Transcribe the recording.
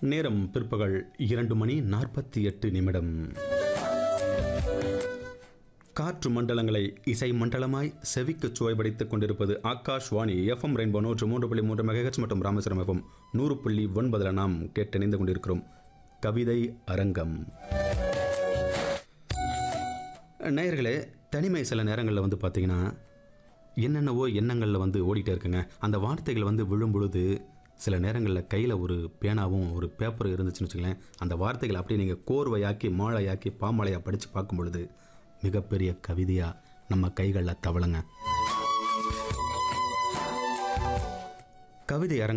நேரம் பிற்பகல் இரண்டு மணி நாற்பத்தி எட்டு நிமிடம் காற்று மண்டலங்களை இசை மண்டலமாய் செவிக்கு சுவைபடித்துக் கொண்டிருப்பது ஆகாஷ்வாணி எஃப்எம் ரெயின்போ நூற்று மூன்று புள்ளி மூன்று மெகஹெச் மற்றும் ராமேஸ்வரம் எஃப்எம் நூறு புள்ளி ஒன்பதில் நாம் கேட்டணிந்து கொண்டிருக்கிறோம் கவிதை அரங்கம் நேயர்களே தனிமை சில நேரங்களில் வந்து பார்த்தீங்கன்னா என்னென்னவோ எண்ணங்களில் வந்து ஓடிட்டே இருக்குங்க அந்த வார்த்தைகள் வந்து விழும் பொழுது சில நேரங்களில் கையில் ஒரு பேனாவும் ஒரு பேப்பரும் இருந்துச்சுன்னு வச்சுங்களேன் அந்த வார்த்தைகளை அப்படியே நீங்கள் கோர்வையாக்கி மாழையாக்கி பாமாலையாக படித்து பார்க்கும் பொழுது மிகப்பெரிய கவிதையாக நம்ம கைகளில் தவளுங்க கவிதை அரங்கம்